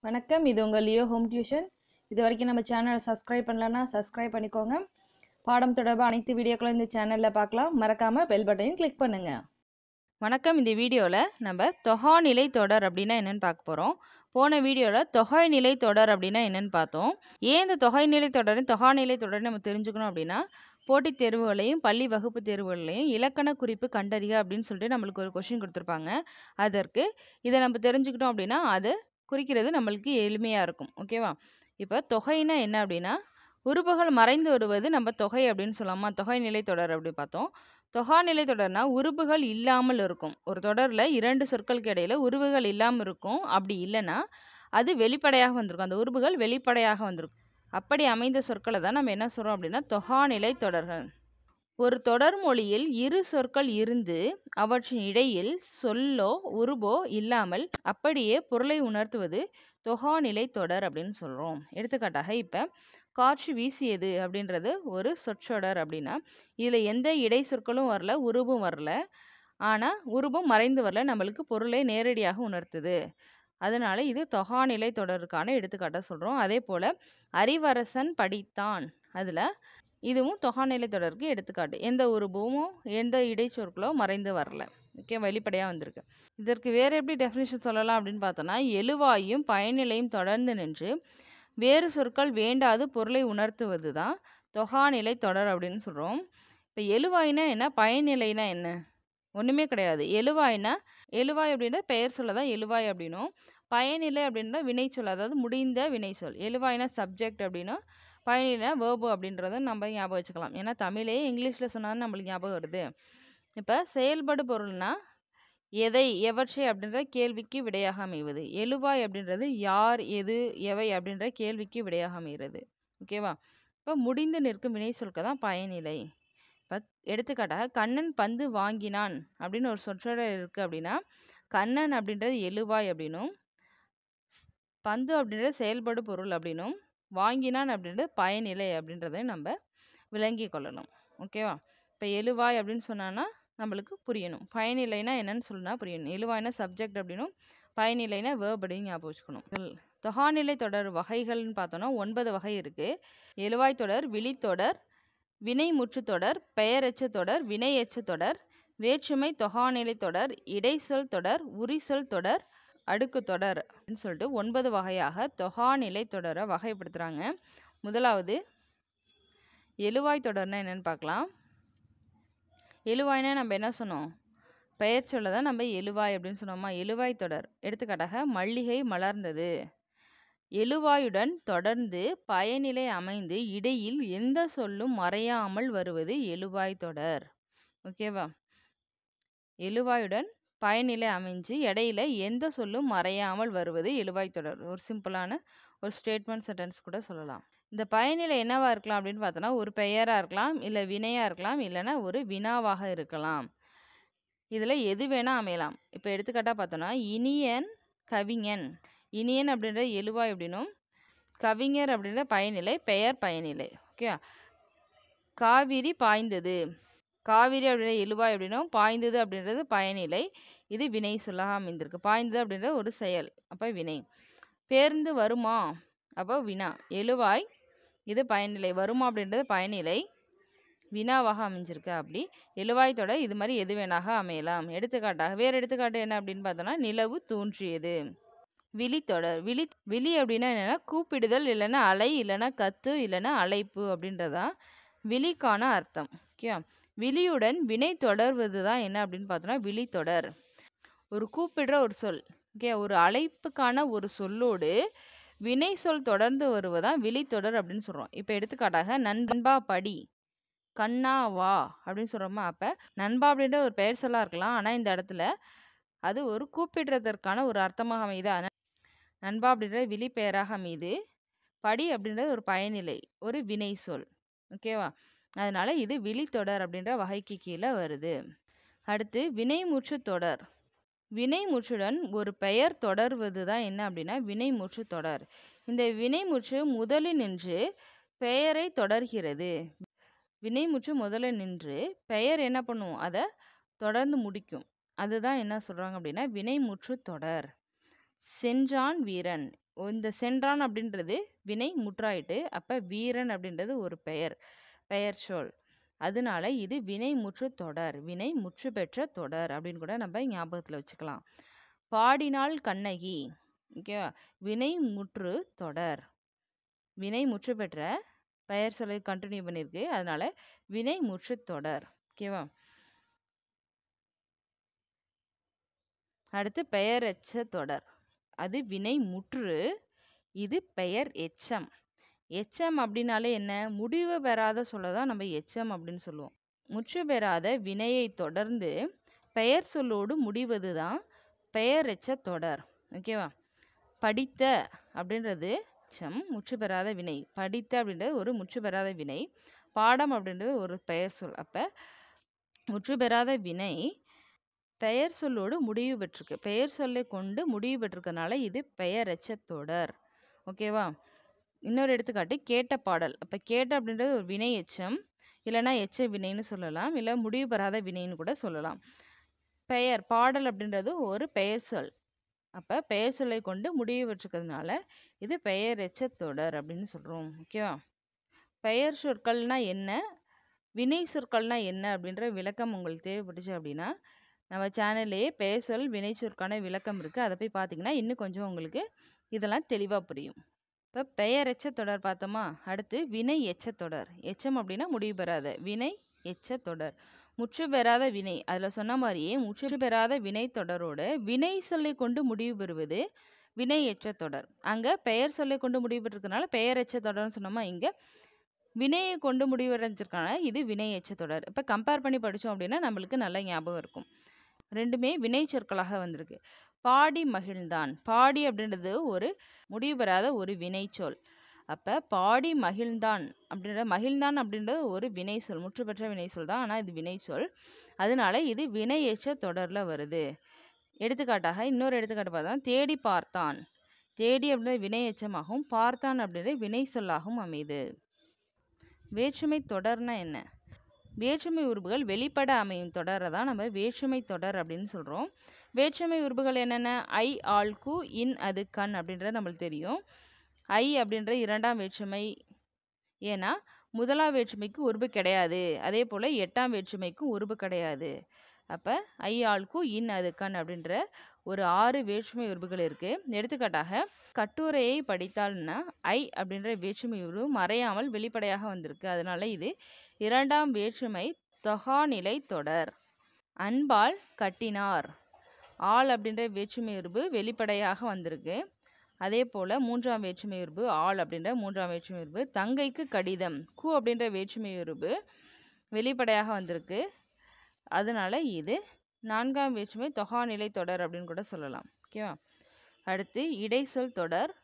வணக்கம் இது உங்கள் லியோ ஹோம் டியூஷன் இது வரைக்கும் நம்ம சேனலை சப்ஸ்கிரைப் பண்ணலன்னா சப்ஸ்கிரைப் பண்ணிக்கோங்க பாடம் தொடர்பாக அனைத்து வீடியோக்களும் இந்த சேனலில் பார்க்கலாம் மறக்காமல் பெல் பட்டனையும் கிளிக் பண்ணுங்கள் வணக்கம் இந்த வீடியோவில் நம்ம தொகாநிலை தொடர் அப்படின்னா என்னன்னு பார்க்க போகிறோம் போன வீடியோவில் தொகைநிலை தொடர் அப்படின்னா என்னன்னு பார்த்தோம் ஏன் இந்த தொகைநிலை தொடரும் தொகாநிலை தொடர் நம்ம தெரிஞ்சுக்கணும் அப்படின்னா போட்டித் தேர்வுகளையும் பள்ளி வகுப்பு தேர்வுகளையும் இலக்கண குறிப்பு கண்டறிக அப்படின்னு சொல்லிட்டு நம்மளுக்கு ஒரு கொஷின் கொடுத்துருப்பாங்க அதற்கு இதை நம்ம தெரிஞ்சுக்கிட்டோம் அப்படின்னா அது குறிக்கிறது நம்மளுக்கு எளிமையாக இருக்கும் ஓகேவா இப்போ தொகைனா என்ன அப்படின்னா உறுப்புகள் மறைந்து வருவது நம்ம தொகை அப்படின்னு சொல்லலாமா தொகைநிலை தொடர் அப்படி பார்த்தோம் தொகாநிலை தொடர்னா உறுப்புகள் இல்லாமல் இருக்கும் ஒரு தொடரில் இரண்டு சொற்களுக்கு இடையில உருவுகள் இல்லாமல் இருக்கும் அப்படி இல்லைன்னா அது வெளிப்படையாக வந்திருக்கும் அந்த உறுப்புகள் வெளிப்படையாக வந்திருக்கும் அப்படி அமைந்த சொற்களை தான் நம்ம என்ன சொல்கிறோம் அப்படின்னா தொகாநிலை தொடர்கள் ஒரு தொடர் மொழியில் இரு சொற்கள் இருந்து அவற்றின் இடையில் சொல்லோ உருபோ இல்லாமல் அப்படியே பொருளை உணர்த்துவது தொகாநிலை தொடர் அப்படின்னு சொல்கிறோம் எடுத்துக்காட்டாக இப்போ காற்று வீசியது அப்படின்றது ஒரு சொற்றொடர் அப்படின்னா இதில் எந்த இடை சொற்களும் வரல உருவும் வரல ஆனால் உருவும் மறைந்து வரல நம்மளுக்கு பொருளை நேரடியாக உணர்த்துது அதனால இது தொகாநிலை தொடருக்கான எடுத்துக்காட்டாக சொல்கிறோம் அதே போல் அறிவரசன் படித்தான் அதில் இதுவும் தொகாநிலை தொடருக்கு எடுத்துக்காட்டு எந்த உருபமும் எந்த இடைச்சொற்களோ மறைந்து வரல ஓகே வெளிப்படையாக வந்திருக்கு இதற்கு வேறு எப்படி டெஃபினேஷன் சொல்லலாம் அப்படின்னு பார்த்தோன்னா எழுவாயும் பயனிலையும் தொடர்ந்து நின்று வேறு சொற்கள் வேண்டாது பொருளை உணர்த்துவது தான் தொகாநிலை தொடர் அப்படின்னு சொல்கிறோம் இப்போ எழுவாய்னா என்ன பயனிலைனா என்ன ஒன்றுமே கிடையாது எழுவாய்னா எழுவாய் அப்படின்ற பெயர் சொல்ல தான் எழுவாய் அப்படின்னும் பயனிலை அப்படின்ற வினைச்சொல் அதாவது முடிந்த வினைச்சொல் எழுவாய்னா சப்ஜெக்ட் அப்படின்னும் பயனிலை வேர்பு அப்படின்றத நம்ம ஞாபகம் வச்சுக்கலாம் ஏன்னா தமிழே இங்கிலீஷில் சொன்னாலும் நம்மளுக்கு ஞாபகம் வருது இப்போ செயல்படு பொருள்னா எதை எவற்றை அப்படின்ற கேள்விக்கு விடையாக அமைவது எழுவாய் அப்படின்றது யார் எது எவை அப்படின்ற கேள்விக்கு விடையாக அமைகிறது ஓகேவா இப்போ முடிந்து நிற்கும் வினை சொல்க தான் பயனிலை இப்போ எடுத்துக்காட்டாக கண்ணன் பந்து வாங்கினான் அப்படின்னு ஒரு சொற்றொடர் இருக்குது அப்படின்னா கண்ணன் அப்படின்றது எழுவாய் அப்படின்னும் பந்து அப்படின்றது செயல்படு பொருள் அப்படின்னும் வாங்கினான் அப்படின்றது பயனிலை அப்படின்றத நம்ம விளங்கி கொள்ளணும் ஓகேவா இப்போ எழுவாய் அப்படின்னு சொன்னான்னா நம்மளுக்கு புரியணும் பயனிலைனா என்னன்னு சொன்னா புரியணும் எழுவாய்னா சப்ஜெக்ட் அப்படின்னும் பயனிலைனா வேர்ப் அப்படின்னு ஞாபகம் வச்சுக்கணும் தொகாநிலை தொடர் வகைகள்னு பார்த்தோன்னா ஒன்பது வகை இருக்குது எழுவாய் தொடர் விழித்தொடர் வினை முற்று தொடர் பெயரெச்ச தொடர் வினையெச்ச தொடர் வேற்றுமை தொகாநிலை தொடர் இடைச்சொல் தொடர் உரிசொல் தொடர் அடுக்கு தொடர் அப்படின்னு சொல்லிட்டு ஒன்பது வகையாக தொகாநிலை தொடரை வகைப்படுத்துகிறாங்க முதலாவது எழுவாய் தொடர்னா என்னென்னு பார்க்கலாம் எழுவாய்னா நம்ம என்ன சொன்னோம் பெயர் சொல்ல தான் நம்ம எழுவாய் அப்படின்னு சொன்னோமா எழுவாய் தொடர் எடுத்துக்காட்டாக மல்லிகை மலர்ந்தது எழுவாயுடன் தொடர்ந்து பயனிலை அமைந்து இடையில் எந்த சொல்லும் மறையாமல் வருவது எழுவாய் தொடர் ஓகேவா எழுவாயுடன் பயனிலை அமைஞ்சு இடையில எந்த சொல்லும் மறையாமல் வருவது எழுவாய் தொடர் ஒரு சிம்பிளான ஒரு ஸ்டேட்மெண்ட் சென்டென்ஸ் கூட சொல்லலாம் இந்த பயனிலை என்னவா இருக்கலாம் அப்படின்னு பார்த்தோன்னா ஒரு பெயராக இருக்கலாம் இல்லை வினையாக இருக்கலாம் இல்லைன்னா ஒரு வினாவாக இருக்கலாம் இதில் எது வேணால் அமையலாம் இப்போ எடுத்துக்காட்டாக பார்த்தோன்னா இனியன் கவிஞன் இனியன் அப்படின்ற எழுவாய் அப்படின்னும் கவிஞர் அப்படின்ற பயனிலை பெயர் பயனிலை ஓகே காவிரி பாய்ந்தது காவிரி அப்படின்ற எழுவாய் அப்படின்னும் பாய்ந்தது அப்படின்றது பயனிலை இது வினை சொல்லாக அமைந்திருக்கு பாய்ந்தது அப்படின்றது ஒரு செயல் அப்போ வினை பேருந்து வருமா அப்போ வினா எழுவாய் இது பயனிலை வருமா அப்படின்றது பயனிலை வினாவாக அமைஞ்சிருக்கு அப்படி எழுவாய்த்தோட இது மாதிரி எது வேணாக அமையலாம் எடுத்துக்காட்டாக வேறு எடுத்துக்காட்டு என்ன அப்படின்னு பார்த்தோன்னா நிலவு தோன்றியது விழித்தொடர் விழி விழி அப்படின்னா என்னென்னா கூப்பிடுதல் இல்லைன்னா அலை இல்லைன்னா கத்து இல்லைன்னா அழைப்பு அப்படின்றதா விழிக்கான அர்த்தம் ஓகே விழியுடன் வினை தொடர்வது தான் என்ன அப்படின்னு பார்த்தோன்னா விழித்தொடர் ஒரு கூப்பிடுற ஒரு சொல் ஓகே ஒரு அழைப்புக்கான ஒரு சொல்லோடு வினை சொல் தொடர்ந்து வருவதான் விழித்தொடர் அப்படின்னு சொல்கிறோம் இப்போ எடுத்துக்காட்டாக நண்பா படி கண்ணா வா அப்படின்னு சொல்கிறோமா அப்போ நண்பா அப்படின்ற ஒரு பெயர் சொல்லாக இருக்கலாம் ஆனால் இந்த இடத்துல அது ஒரு கூப்பிடுறதற்கான ஒரு அர்த்தமாக அமையுது நண்பா அப்படின்ற விழி பெயராக அமையுது படி அப்படின்றது ஒரு பயனிலை ஒரு வினை சொல் ஓகேவா அதனால இது விழித்தொடர் அப்படின்ற வகைக்கு கீழே வருது அடுத்து வினைமுற்று தொடர் வினைமுற்றுடன் ஒரு பெயர் தொடர்வது தான் என்ன அப்படின்னா வினைமுற்று தொடர் இந்த வினைமுற்று முதலில் நின்று பெயரை தொடர்கிறது வினைமுற்று முதலில் நின்று பெயர் என்ன பண்ணும் அதை தொடர்ந்து முடிக்கும் அதுதான் என்ன சொல்கிறாங்க அப்படின்னா வினைமுற்று தொடர் சென்றான் வீரன் இந்த சென்றான் அப்படின்றது வினை முற்றாயிட்டு அப்போ வீரன் அப்படின்றது ஒரு பெயர் பெயர் சொல் அதனால இது வினை முற்று தொடர் வினை முற்று பெற்ற தொடர் அப்படின்னு கூட நம்ம ஞாபகத்தில் வச்சுக்கலாம் பாடினாள் கண்ணகி ஓகேவா வினை முற்று தொடர் வினை முற்று பெற்ற பெயர் சொல்லை கண்டினியூ பண்ணியிருக்கு அதனால வினை முற்று தொடர் ஓகேவா அடுத்து பெயர் எச்ச தொடர் அது வினை முற்று இது பெயர் எச்சம் எச்சம் அப்படின்னாலே என்ன முடிவு பெறாத சொல்ல தான் நம்ம எச்சம் அப்படின்னு சொல்லுவோம் முற்று பெறாத வினையை தொடர்ந்து பெயர் சொல்லோடு முடிவது தான் பெயர் எச்ச தொடர் ஓகேவா படித்த அப்படின்றது எச்சம் முற்று பெறாத வினை படித்த அப்படின்றது ஒரு முற்று பெறாத வினை பாடம் அப்படின்றது ஒரு பெயர் சொல் அப்போ முற்று பெறாத வினை பெயர் சொல்லோடு முடிவு பெற்றிருக்கு பெயர் சொல்லை கொண்டு முடிவு பெற்றிருக்கனால இது பெயரெச்ச தொடர் ஓகேவா இன்னொரு எடுத்துக்காட்டு கேட்ட பாடல் அப்போ கேட்ட அப்படின்றது ஒரு வினை எச்சம் இல்லைன்னா எச்ச வினைன்னு சொல்லலாம் இல்லை முடிவு பெறாத வினைன்னு கூட சொல்லலாம் பெயர் பாடல் அப்படின்றது ஒரு பெயர் சொல் அப்போ பெயர் சொல்லை கொண்டு முடிவு பெற்றிருக்கிறதுனால இது பெயர் எச்ச தொடர் அப்படின்னு சொல்கிறோம் ஓகேவா பெயர் சொற்கள்னா என்ன வினை சொற்கள்னா என்ன அப்படின்ற விளக்கம் உங்களுக்கு தேவைப்பட்டுச்சு அப்படின்னா நம்ம சேனல்லையே பெயர் சொல் வினை சொற்கான விளக்கம் இருக்குது அதை போய் பார்த்தீங்கன்னா இன்னும் கொஞ்சம் உங்களுக்கு இதெல்லாம் தெளிவாக புரியும் இப்போ பெயர் எச்ச தொடர் பார்த்தோமா அடுத்து வினை எச்ச தொடர் எச்சம் அப்படின்னா முடிவு பெறாத வினை எச்ச தொடர் முற்று பெறாத வினை அதில் சொன்ன மாதிரியே முற்று பெறாத வினை தொடரோட வினை சொல்லை கொண்டு முடிவு பெறுவது வினை எச்ச தொடர் அங்கே பெயர் சொல்லை கொண்டு முடிவு பெற்றிருக்கனால பெயர் எச்ச தொடர்னு சொன்னோமா இங்கே வினையை கொண்டு முடிவடைஞ்சிருக்கான இது வினை எச்ச தொடர் இப்போ கம்பேர் பண்ணி படித்தோம் அப்படின்னா நம்மளுக்கு நல்ல ஞாபகம் இருக்கும் ரெண்டுமே வினை சொற்களாக வந்திருக்கு பாடி மகிழ்ந்தான் பாடி அப்படின்றது ஒரு முடிவு பெறாத ஒரு வினை சொல் அப்போ பாடி மகிழ்ந்தான் அப்படின்ற மகிழ்ந்தான் அப்படின்றது ஒரு வினை சொல் முற்று பெற்ற வினை சொல் தான் ஆனால் இது வினை சொல் அதனால இது வினை எச்ச தொடரில் வருது எடுத்துக்காட்டாக இன்னொரு எடுத்துக்காட்டு பார்த்தா தேடி பார்த்தான் தேடி அப்படின்ற வினை எச்சமாகவும் பார்த்தான் அப்படின்ற வினை சொல்லாகவும் அமையுது வேற்றுமை தொடர்னா என்ன வேற்றுமை உறுப்புகள் வெளிப்பட அமையும் தொடரை தான் நம்ம வேற்றுமை தொடர் அப்படின்னு சொல்கிறோம் வேற்றுமை உறுப்புகள் என்னென்ன ஐ ஆள் கு இன் அது கண் அப்படின்றது நம்மளுக்கு தெரியும் ஐ அப்படின்ற இரண்டாம் வேற்றுமை ஏன்னா முதலாம் வேற்றுமைக்கு உறுப்பு கிடையாது அதே போல் எட்டாம் வேற்றுமைக்கும் உறுப்பு கிடையாது அப்போ ஐ ஆள் கு இன் அது கண் அப்படின்ற ஒரு ஆறு வேற்றுமை உறுப்புகள் இருக்குது எடுத்துக்காட்டாக கட்டுரையை படித்தால்னா ஐ அப்படின்ற வேற்றுமை உருவு மறையாமல் வெளிப்படையாக வந்திருக்கு அதனால இது இரண்டாம் வேற்றுமை தொகாநிலை தொடர் அன்பால் கட்டினார் ஆள் அப்படின்ற வேற்றுமை உருவு வெளிப்படையாக வந்திருக்கு அதே போல் மூன்றாம் வேற்றுமை உருவு ஆள் அப்படின்ற மூன்றாம் வேற்றுமை உருவு தங்கைக்கு கடிதம் கு அப்படின்ற வேற்றுமை உருவு வெளிப்படையாக வந்திருக்கு அதனால இது நான்காம் வேற்றுமை தொகாநிலை தொடர் அப்படின்னு கூட சொல்லலாம் ஓகேவா அடுத்து இடைச்சொல் தொடர்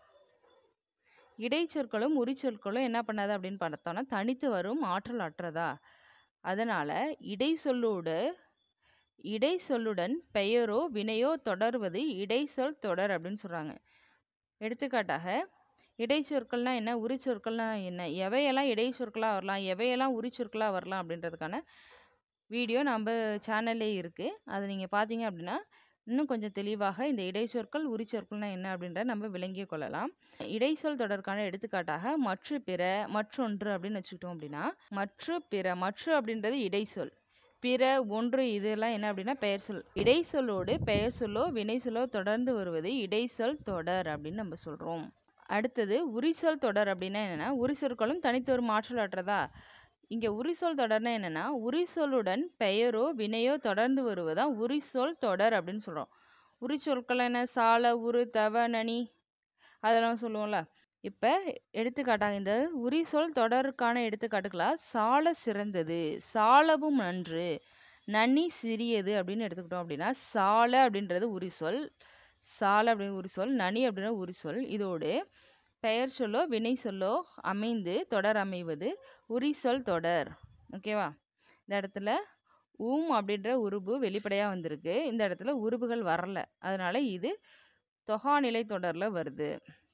இடைச்சொற்களும் உரிச்சொற்களும் என்ன பண்ணாது அப்படின்னு பார்த்தோம்னா தனித்து வரும் ஆற்றல் அற்றதா அதனால இடைச்சொல்லோடு இடைச்சொல்லுடன் பெயரோ வினையோ தொடர்வது இடைச்சொல் தொடர் அப்படின்னு சொல்றாங்க எடுத்துக்காட்டாக இடைச்சொற்கள்னா என்ன உரிச்சொற்கள்னா என்ன எவையெல்லாம் இடைச்சொற்களாக வரலாம் எவையெல்லாம் உரிச்சொற்களாக வரலாம் அப்படின்றதுக்கான வீடியோ நம்ம சேனல்லே இருக்குது அதை நீங்கள் பார்த்தீங்க அப்படின்னா இன்னும் கொஞ்சம் தெளிவாக இந்த இடைச்சொற்கள் உரிச்சொற்கள்னா என்ன அப்படின்றத நம்ம விளங்கிக் கொள்ளலாம் இடைச்சொல் தொடர்கான எடுத்துக்காட்டாக மற்று பிற மற்றொன்று அப்படின்னு வச்சுக்கிட்டோம் அப்படின்னா மற்று பிற மற்று அப்படின்றது இடைச்சொல் பிற ஒன்று இதெல்லாம் என்ன அப்படின்னா பெயர் சொல் இடைச்சொல்லோடு பெயர் சொல்லோ வினை சொல்லோ தொடர்ந்து வருவது இடைச்சொல் தொடர் அப்படின்னு நம்ம சொல்கிறோம் அடுத்தது உரிச்சொல் தொடர் அப்படின்னா என்னென்னா உரிசொற்களும் தனித்து ஒரு மாற்றல் அற்றதா இங்கே உரிசொல் தொடர்னா என்னென்னா உரிசொல்லுடன் பெயரோ வினையோ தொடர்ந்து வருவதான் உரிசொல் தொடர் அப்படின்னு சொல்கிறோம் உரிச்சொற்கள் என்ன சால உரு தவ நனி அதெல்லாம் சொல்லுவோம்ல இப்போ எடுத்துக்காட்டாக இந்த உரிசொல் தொடருக்கான எடுத்துக்காட்டுகளாக சால சிறந்தது சாலவும் நன்று நனி சிறியது அப்படின்னு எடுத்துக்கிட்டோம் அப்படின்னா சால அப்படின்றது உரிசொல் சால அப்படின்னு உரிசொல் நனி அப்படின்ற உரிசொல் இதோடு பெயர் சொல்லோ வினை சொல்லோ அமைந்து தொடர் அமைவது உரிசொல் தொடர் ஓகேவா இந்த இடத்துல ஊம் அப்படின்ற உருபு வெளிப்படையாக வந்திருக்கு இந்த இடத்துல உருபுகள் வரல அதனால இது தொகாநிலை தொடரில் வருது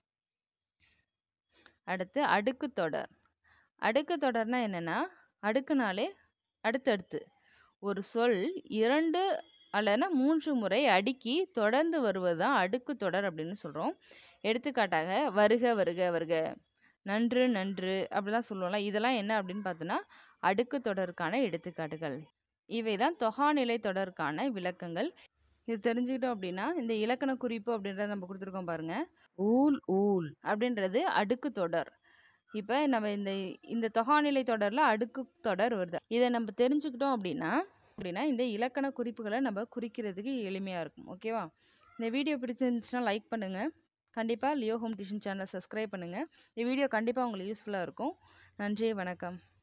அடுத்து அடுக்கு தொடர் அடுக்கு தொடர்னா என்னன்னா அடுக்குனாலே அடுத்தடுத்து ஒரு சொல் இரண்டு அல்லனா மூன்று முறை அடுக்கி தொடர்ந்து வருவது தான் அடுக்கு தொடர் அப்படின்னு சொல்கிறோம் எடுத்துக்காட்டாக வருக வருக வருக நன்று நன்று அப்படிலாம் சொல்லுவோம்ல இதெல்லாம் என்ன அப்படின்னு பார்த்தோன்னா அடுக்கு தொடருக்கான எடுத்துக்காட்டுகள் இவை தான் தொகாநிலை தொடருக்கான விளக்கங்கள் இது தெரிஞ்சுக்கிட்டோம் அப்படின்னா இந்த இலக்கண குறிப்பு அப்படின்றத நம்ம கொடுத்துருக்கோம் பாருங்க ஊல் ஊல் அப்படின்றது அடுக்கு தொடர் இப்போ நம்ம இந்த இந்த தொகாநிலை தொடரில் அடுக்கு தொடர் வருது இதை நம்ம தெரிஞ்சுக்கிட்டோம் அப்படின்னா அப்படின்னா இந்த இலக்கண குறிப்புகளை நம்ம குறிக்கிறதுக்கு எளிமையாக இருக்கும் ஓகேவா இந்த வீடியோ பிடிச்சிருந்துச்சுன்னா லைக் பண்ணுங்கள் கண்டிப்பாக லியோ ஹோம் டியூஷன் சேனலை சப்ஸ்கிரைப் பண்ணுங்கள் இந்த வீடியோ கண்டிப்பாக உங்களுக்கு யூஸ்ஃபுல்லாக இருக்கும் நன்றி வணக்கம்